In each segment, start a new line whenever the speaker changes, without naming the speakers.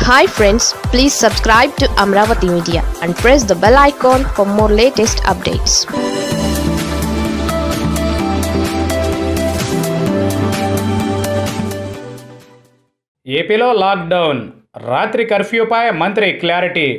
hi friends please subscribe to Amaravati media and press the bell icon for more latest updates
ఏపీలో lockdown రాత్రి కర్ఫ్యూపై మంత్రి clarity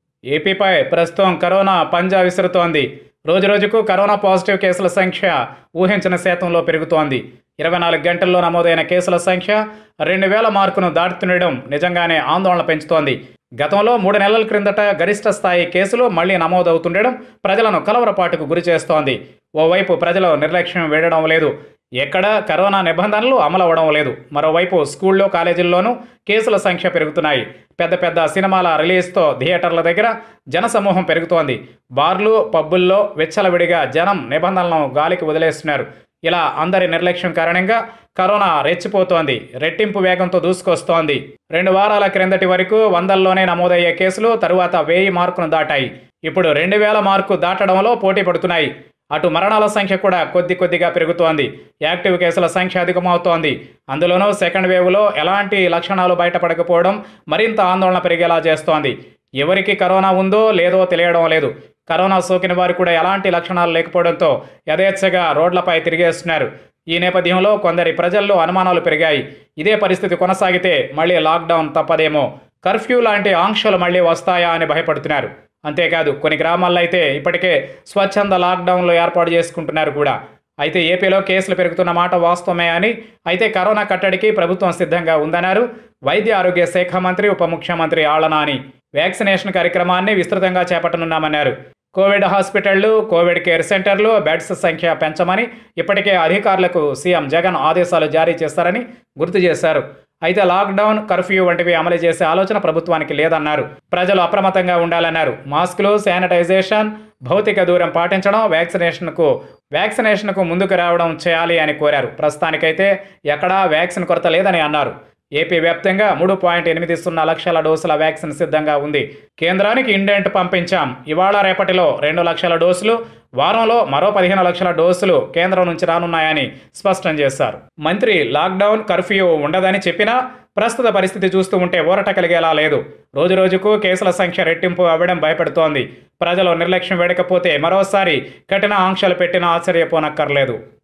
ఏపీపై ప్రస్తుతం corona పంజా విసురుతోంది రోజురోజుకు కరోనా పాజిటివ్ కేసుల సంఖ్య ఊహించిన శాతంలో పెరుగుతోంది ఇరవై నాలుగు గంటల్లో నమోదైన కేసుల సంఖ్య రెండు వేల మార్కును దాటుతుండడం నిజంగానే ఆందోళన పెంచుతోంది గతంలో మూడు నెలల క్రిందట గరిష్ట స్థాయి కేసులు మళ్లీ నమోదవుతుండడం ప్రజలను కలవరపాటుకు గురి చేస్తోంది ఓవైపు ప్రజలు నిర్లక్ష్యం వేయడం లేదు ఎక్కడ కరోనా నిబంధనలు అమలవడం లేదు మరోవైపు స్కూల్లో కాలేజీల్లోనూ కేసుల సంఖ్య పెరుగుతున్నాయి పెద్ద పెద్ద సినిమాల రిలీజ్తో థియేటర్ల దగ్గర జనసమూహం పెరుగుతోంది బార్లు పబ్బుల్లో విచ్చలవిడిగా జనం నిబంధనలను గాలికి వదిలేస్తున్నారు ఇలా అందరి నిర్లక్ష్యం కారణంగా కరోనా రెచ్చిపోతోంది రెట్టింపు వేగంతో దూసుకొస్తోంది రెండు వారాల క్రిందటి వరకు వందల్లోనే నమోదయ్యే కేసులు తరువాత వెయ్యి మార్కును దాటాయి ఇప్పుడు రెండు వేల మార్కు దాటడంలో పోటీ పడుతున్నాయి అటు మరణాల సంఖ్య కూడా కొద్ది కొద్దిగా పెరుగుతోంది యాక్టివ్ కేసుల సంఖ్య అధికమవుతోంది అందులోనూ సెకండ్ వేవ్లో ఎలాంటి లక్షణాలు బయటపడకపోవడం మరింత ఆందోళన పెరిగేలా చేస్తోంది ఎవరికి కరోనా ఉందో లేదో తెలియడం లేదు కరోనా సోకిన వారు కూడా ఎలాంటి లక్షణాలు లేకపోవడంతో యథేచ్ఛగా రోడ్లపై తిరిగేస్తున్నారు ఈ నేపథ్యంలో కొందరి ప్రజల్లో అనుమానాలు పెరిగాయి ఇదే పరిస్థితి కొనసాగితే మళ్ళీ లాక్డౌన్ తప్పదేమో కర్ఫ్యూ లాంటి ఆంక్షలు మళ్ళీ వస్తాయా అని భయపడుతున్నారు అంతేకాదు కొన్ని గ్రామాల్లో అయితే ఇప్పటికే స్వచ్ఛంద లాక్డౌన్లు ఏర్పాటు చేసుకుంటున్నారు కూడా అయితే ఏపీలో కేసులు పెరుగుతున్న మాట వాస్తవమే అని అయితే కరోనా కట్టడికి ప్రభుత్వం సిద్ధంగా ఉందన్నారు వైద్య ఆరోగ్య శాఖ మంత్రి ఉప ముఖ్యమంత్రి ఆళ్లనాని వ్యాక్సినేషన్ కార్యక్రమాన్ని విస్తృతంగా చేపట్టనున్నామన్నారు కోవిడ్ హాస్పిటళ్లు కోవిడ్ కేర్ సెంటర్లు బెడ్స్ సంఖ్య పెంచమని ఇప్పటికే అధికారులకు సీఎం జగన్ ఆదేశాలు జారీ చేశారని గుర్తు చేశారు అయితే లాక్డౌన్ కర్ఫ్యూ వంటివి అమలు చేసే ఆలోచన ప్రభుత్వానికి లేదన్నారు ప్రజలు అప్రమత్తంగా ఉండాలన్నారు మాస్కులు శానిటైజేషన్ భౌతిక దూరం పాటించడం వ్యాక్సినేషన్కు వ్యాక్సినేషన్కు ముందుకు రావడం చేయాలి అని కోరారు ప్రస్తుతానికైతే ఎక్కడా వ్యాక్సిన్ కొరత లేదని అన్నారు ఏపీ వ్యాప్తంగా మూడు పాయింట్ ఎనిమిది సున్నా లక్షల డోసుల వ్యాక్సిన్ సిద్ధంగా ఉంది కేంద్రానికి ఇండెంట్ పంపించాం ఇవాళ రేపటిలో రెండు లక్షల డోసులు వారంలో మరో పదిహేను లక్షల డోసులు కేంద్రం నుంచి రానున్నాయని స్పష్టం చేశారు మంత్రి లాక్డౌన్ కర్ఫ్యూ ఉండదని చెప్పినా ప్రస్తుత పరిస్థితి చూస్తూ ఉంటే ఊరట కలిగేలా లేదు రోజురోజుకు కేసుల సంఖ్య రెట్టింపు అవ్వడం భయపెడుతోంది ప్రజలు నిర్లక్ష్యం వేడకపోతే మరోసారి కఠిన ఆంక్షలు పెట్టినా ఆశ్చర్యపోనక్కర్లేదు